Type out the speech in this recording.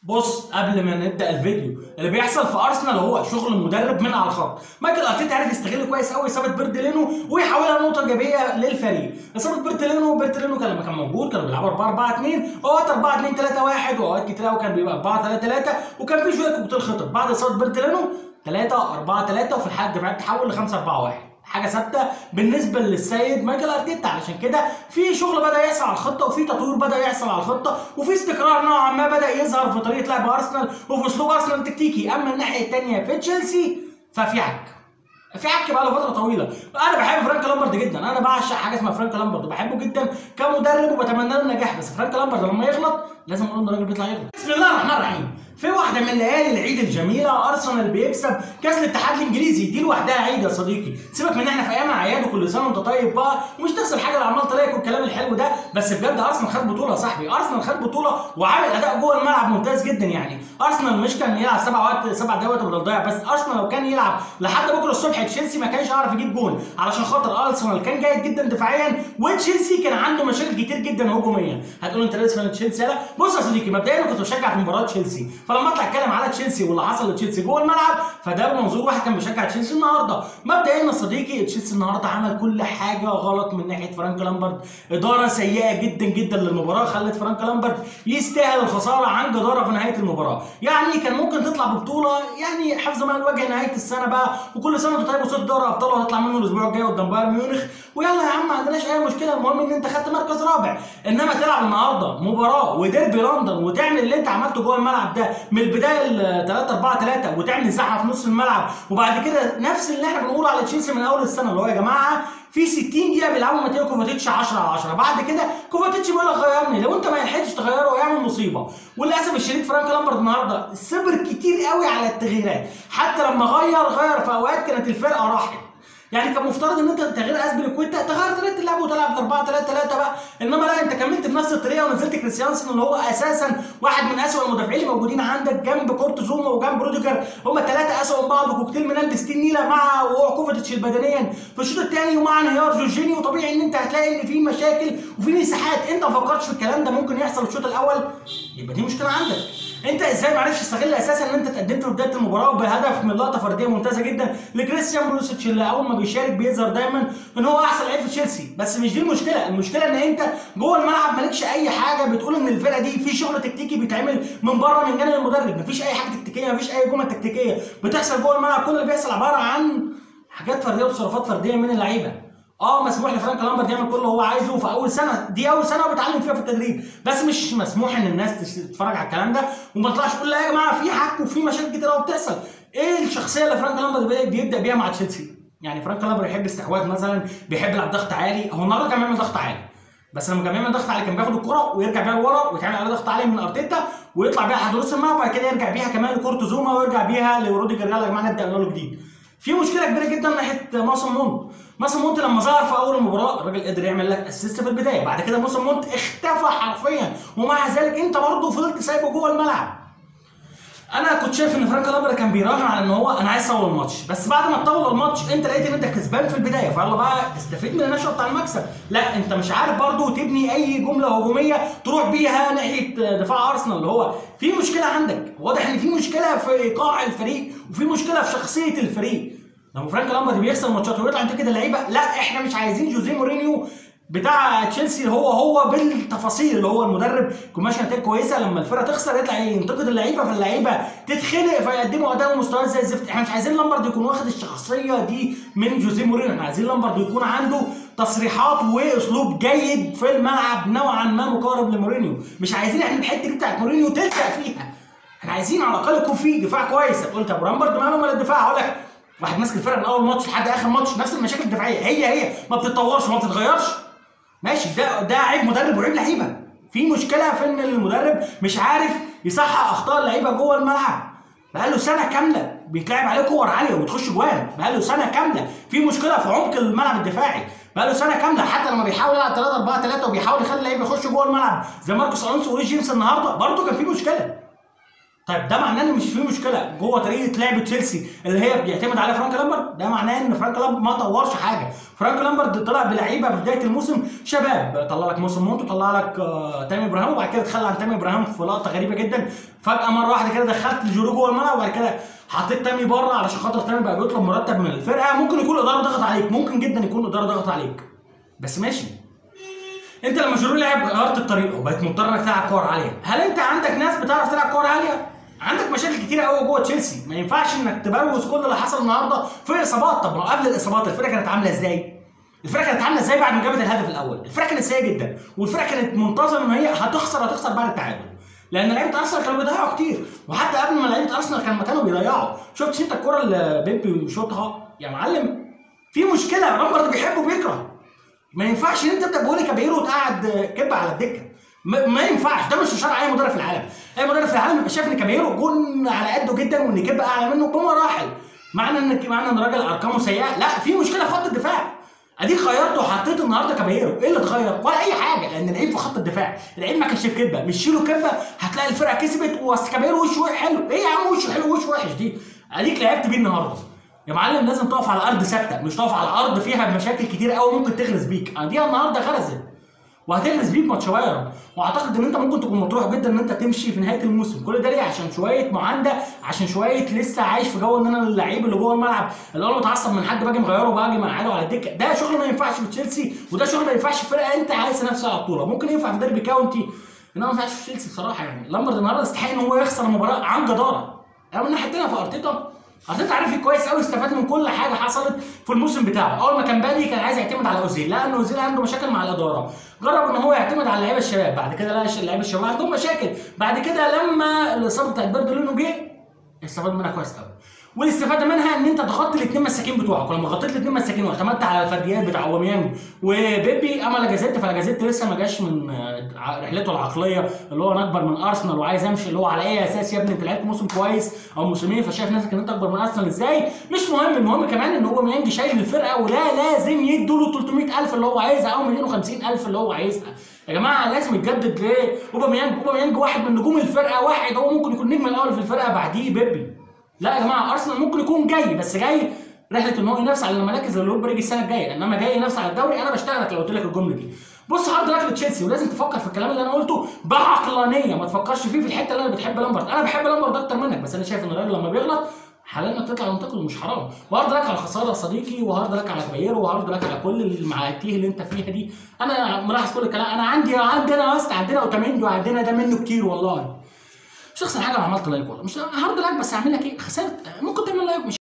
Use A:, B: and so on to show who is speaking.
A: بص قبل ما نبدا الفيديو اللي بيحصل في ارسنال هو شغل مدرب من على الخط مايكل ارتيتا عرف يستغل كويس قوي اصابه بيرتلينو ويحولها نقطه ايجابيه للفريق اصابه بيرتلينو بيرتلينو كان لما كان موجود كانوا بيلعبوا 4 4 2 اوقات 4 2 3 1 واوقات كتير قوي كان بيبقى 4 3 3 وكان في شويه كوكتيل خطط بعد اصابه بيرتلينو 3 4 3 وفي الحاله الدفاعيه تحول ل 5 4 1 حاجه ثابته بالنسبه للسيد مايكل ارتيتا علشان كده في شغل بدا يحصل على الخطه وفي تطوير بدا يحصل على الخطه وفي استقرار نوعا ما بدا يظهر في طريقه لعب ارسنال وفي اسلوب ارسنال التكتيكي اما الناحيه الثانيه في تشيلسي ففي عك في عك بقى له فتره طويله انا بحب فرانك لامبرد جدا انا بعشق حاجه اسمها فرانك لامبرد وبحبه جدا كمدرب وبتمنى له النجاح بس فرانك لامبرد لما يغلط لازم اقول ان الراجل بيطلع يغلط بسم الله الرحمن الرحيم في واحده من ليالي العيد الجميله ارسنال بيكسب كاس الاتحاد الانجليزي دي لوحدها عيد يا صديقي سيبك من احنا في ايام اعياد وكل سنه وانت طيب بقى ومش تخسر حاجه اللي عمال طريقك والكلام الحلو ده بس بجد ارسنال خد بطوله يا صاحبي ارسنال خد بطوله وعامل اداء جوه الملعب ممتاز جدا يعني ارسنال مش كان يلعب سبع وقت سبع دقايق بدل ضايع بس ارسنال لو كان يلعب لحد بكره الصبح تشيلسي ما كانش هيعرف يجيب جون علشان خاطر ارسنال كان جيد جدا دفاعيا وتشيلسي كان عنده مشاكل كتير جدا هجوميا هتقول انت لسه من تشيلسي لا بص يا صديقي مبدئيا انا كنت بشجع في مباراه تشيلسي فلما اطلع اتكلم على تشيلسي واللي حصل لتشيلسي جوه الملعب فده بمنظور واحد كان بيشجع تشيلسي النهارده مبدئيا يا صديقي تشيلسي النهارده عمل كل حاجه غلط من ناحيه فرانك لامبرد اداره سيئه جدا جدا للمباراه خلت فرانك لامبرد يستاهل الخساره عن جداره في نهايه المباراه يعني كان ممكن تطلع ببطوله يعني حفظ ما الوجه نهايه السنه بقى وكل سنه وانت طيب وصلت دوري ابطال وهتطلع منه الاسبوع الجاي قدام بايرن ميونخ ويلا يا عم ما عندناش اي مشكله المهم ان انت خدت مركز رابع انما تلعب النهارده مباراه وديربي لندن وتعمل اللي انت عملته جوه الملعب ده من البدايه ل 3 4 3 وتعمل زحمه في نص الملعب وبعد كده نفس اللي احنا بنقوله على تشيلسي من اول السنه اللي هو يا جماعه في 60 دقيقه بيلعبوا ماتيو كوفاتيتش 10 على 10 بعد كده كوفاتيتش بيقول لك غيرني لو انت ما لحقتش تغيره يعمل مصيبه وللاسف الشديد فرانك لامبرد النهارده صبر كتير قوي على التغييرات حتى لما غير غير في اوقات كانت الفرقه راحت يعني كان مفترض ان انت تغيير اسبليكويتا تغير طريقه اللعب وتلعب ب 4 3 3 بقى انما لا انت كملت بنفس الطريقه ونزلت كريستيانسن اللي هو اساسا واحد من اسوء المدافعين اللي موجودين عندك جنب كورت زوما وجنب روديجر هم الثلاثه اسوء من بعض وكوكتيل من البستين نيله مع كوفاتيتش بدنيا في الشوط الثاني ومع انهيار جورجينيو طبيعي ان انت هتلاقي ان في مشاكل وفي مساحات انت ما فكرتش في الكلام ده ممكن يحصل في الشوط الاول يبقى دي مشكله عندك انت ازاي ما عرفتش تستغل اساسا ان انت اتقدمت في بدايه المباراه بهدف من لقطه فرديه ممتازه جدا لكريستيان بروسيتش اللي اول ما بيشارك بيظهر دايما ان هو احسن لعيب في تشيلسي بس مش دي المشكله المشكله ان انت جوه الملعب مالكش اي حاجه بتقول ان الفرقه دي في شغل تكتيكي بيتعمل من بره من جانب المدرب مفيش اي حاجه تكتيكيه مفيش اي جمل تكتيكيه بتحصل جوه الملعب كل اللي بيحصل عباره عن حاجات فرديه وتصرفات فرديه من اللعيبه اه مسموح لفرانك لامبرد يعمل كل اللي هو عايزه في اول سنه دي اول سنه وبيتعلم فيها في التدريب بس مش مسموح ان الناس تتفرج على الكلام ده وما تطلعش تقول لا يا جماعه في حق وفي مشاكل كتير قوي بتحصل ايه الشخصيه اللي فرانك لامبرد بيبدا بيها مع تشيلسي يعني فرانك لامبرد بيحب استحواذ مثلا بيحب يلعب ضغط عالي هو النهارده كان بيعمل ضغط عالي بس لما كان بيعمل ضغط عالي كان بياخد الكره ويرجع بيها لورا ويتعمل عليها ضغط عالي من ارتيتا ويطلع بيها لحد نص الملعب وبعد كده يرجع بيها كمان لكورتو زوما ويرجع بيها لروديجر يلا يا جماعه نبدا من جديد في مشكله كبيره جدا ناحيه ماسون مونت ماسون مونت لما ظهر في اول المباراه الراجل قدر يعمل لك اسيست في البدايه بعد كده ماسون مونت اختفى حرفيا ومع ذلك انت برضه فضلت سايبه جوه الملعب انا كنت شايف ان فرانك لامبر كان بيراهن على ان هو انا عايز اطول الماتش بس بعد ما تطول الماتش انت لقيت ان انت كسبان في البدايه فيلا بقى استفيد من النشوه بتاع المكسب لا انت مش عارف برضه تبني اي جمله هجوميه تروح بيها ناحيه دفاع ارسنال اللي هو في مشكله عندك واضح ان في مشكله في ايقاع الفريق وفي مشكله في شخصيه الفريق لما فرانك لامبرد بيخسر ماتشات ويطلع انت كده لعيبه لا احنا مش عايزين جوزيه مورينيو بتاع تشيلسي هو هو بالتفاصيل اللي هو المدرب يكون ماشي نتائج كويسه لما الفرقه تخسر يطلع ينتقد اللعيبه فاللعيبه تتخنق فيقدموا اداء ومستويات زي الزفت احنا مش عايزين لامبرد يكون واخد الشخصيه دي من جوزيه مورينيو احنا عايزين لامبرد يكون عنده تصريحات واسلوب جيد في الملعب نوعا ما مقارب لمورينيو مش عايزين احنا الحته دي بتاعت مورينيو تلزق فيها احنا عايزين على الاقل يكون في دفاع كويس قلت ابو لامبرد ماله مال الدفاع هقول لك واحد ماسك الفرقه من اول ماتش لحد اخر ماتش نفس المشاكل الدفاعيه هي هي ما بتتطورش وما بتتغيرش ماشي ده ده عيب مدرب وعيب لعيبه في مشكله في ان المدرب مش عارف يصحح اخطاء اللعيبه جوه الملعب بقاله سنه كامله بيتلعب عليه كور عاليه وبتخش جوان بقاله سنه كامله في مشكله في عمق الملعب الدفاعي بقاله سنه كامله حتى لما بيحاول يلعب 3 4 3 وبيحاول يخلي اللعيبه يخش جوه الملعب زي ماركوس الونسو وريس جيمس النهارده برضه كان في مشكله طيب ده معناه ان مش في مشكله جوه طريقه لعب تشيلسي اللي هي بيعتمد عليها فرانك لامبرد ده معناه ان فرانك لامبرد ما طورش حاجه فرانك لامبرد طلع بلعيبه في بدايه الموسم شباب طلع لك موسم مونتو طلع لك آه تامي ابراهيم وبعد كده تخلى عن تامي ابراهيم في لقطه غريبه جدا فجاه مره واحده كده دخلت الجورو جوه الملعب وبعد كده حطيت تامي بره علشان خاطر تامي بقى بيطلب مرتب من الفرقه ممكن يكون الاداره ضغط عليك ممكن جدا يكون الاداره ضغط عليك بس ماشي انت لما جيرو لعب غيرت الطريقه وبقيت مضطر انك تلعب كور عاليه هل انت عندك ناس بتعرف تلعب كور عاليه عندك مشاكل كتيره قوي جوه تشيلسي ما ينفعش انك تبروز كل اللي حصل النهارده في اصابات طب ما قبل الاصابات الفرقه كانت عامله ازاي الفرقه كانت عامله ازاي بعد ما جابت الهدف الاول الفرقه كانت سيئه جدا والفرقه كانت منتظره ان هي هتخسر هتخسر بعد التعادل لان لعيبه ارسنال كانوا بيضيعوا كتير وحتى قبل ما لعيبه ارسنال كانوا كانوا بيضيعوا شفتش انت الكره اللي بيبي بيشوطها يا معلم في مشكله رامبرد بيحب وبيكره ما ينفعش ان انت تبدا بقول كابيرو وتقعد كب على الدكه ما, ما ينفعش ده مش شرع اي مدرب في العالم اي مدرب في العالم يبقى شايف ان كابيرو جون على قده جدا وان كب اعلى منه بمراحل معنى ان معنى ان الراجل ارقامه سيئه لا في مشكله في خط الدفاع اديك خيرته وحطيت النهارده كابيرو ايه اللي اتغير ولا اي حاجه لان العيب في خط الدفاع العيب ما كانش في كبه مش شيله كبه هتلاقي الفرقه كسبت وكابيرو وشه حلو ايه يا عم وشه حلو وشه وحش دي اديك لعبت بيه النهارده يا معلم لازم تقف على ارض ثابته مش تقف على ارض فيها مشاكل كتير قوي ممكن تغرز بيك دي النهارده غرزت وهتغرز بيك ماتش بايرن واعتقد ان انت ممكن تكون مطروح جدا ان انت تمشي في نهايه الموسم كل ده ليه عشان شويه معانده عشان شويه لسه عايش في جو ان انا اللعيب اللي جوه الملعب اللي انا متعصب من حد باجي مغيره وباجي مقعده على الدكه ده شغل ما ينفعش في تشيلسي وده شغل ما ينفعش في فرقه انت عايز نفسها على البطوله ممكن ينفع في ديربي كاونتي انما ما ينفعش في تشيلسي بصراحه يعني لامبرد النهارده يستحق ان هو يخسر المباراه عن جداره يعني من ناحيه تانيه في ارتيتا ارتيتا عارف كويس قوي استفاد من كل حاجه حصلت في الموسم بتاعه اول ما كان بادي كان عايز يعتمد على اوزيل لقى ان اوزيل عنده مشاكل مع الاداره جرب ان هو يعتمد على لعيبه الشباب بعد كده لقى لعيبه الشباب عندهم مشاكل بعد كده لما الاصابه بتاعت بيردولينو جه استفاد منها كويس قوي والاستفاده منها ان انت ضغطت الاثنين مساكين بتوعك ولما غطيت الاثنين مساكين واعتمدت على الفرديات بتاع اوباميانج وبيبي اما لاجازيت فلاجازيت لسه ما جاش من رحلته العقليه اللي هو انا اكبر من ارسنال وعايز امشي اللي هو على اي اساس يا ابني انت لعبت موسم كويس او موسمين فشايف نفسك ان انت اكبر من ارسنال ازاي مش مهم المهم كمان ان اوباميانج شايل الفرقه ولا لازم يدوا له 300000 اللي هو عايزها او 250000 اللي هو عايزها يا جماعه لازم يتجدد ليه اوباميانج اوباميانج واحد من نجوم الفرقه واحد هو ممكن يكون نجم الاول في الفرقه بعديه بيبي لا يا جماعه ارسنال ممكن يكون جاي بس جاي رحله ان هو ينافس على المراكز اللي هو يجي السنه الجايه انما جاي ينافس على الدوري انا بشتغلك لو قلت لك الجمله دي بص هارد لك لتشيلسي ولازم تفكر في الكلام اللي انا قلته بعقلانيه ما تفكرش فيه في الحته اللي انا بتحب لامبرد انا بحب لامبرد اكتر منك بس انا شايف ان الراجل لما بيغلط حلال انك تطلع وتنتقد مش حرام وهارد لك على الخساره يا صديقي وهارد لك على كبيرو وهارد لك على كل المعاتيه اللي انت فيها دي انا ملاحظ كل الكلام انا عندي عندنا وست عندنا اوتاميندي وعندنا ده منه كتير والله مش احسن حاجه لو عملت لايك والله مش هارد لايك بس اعمل لك ايه خسرت ممكن تعمل لايك مش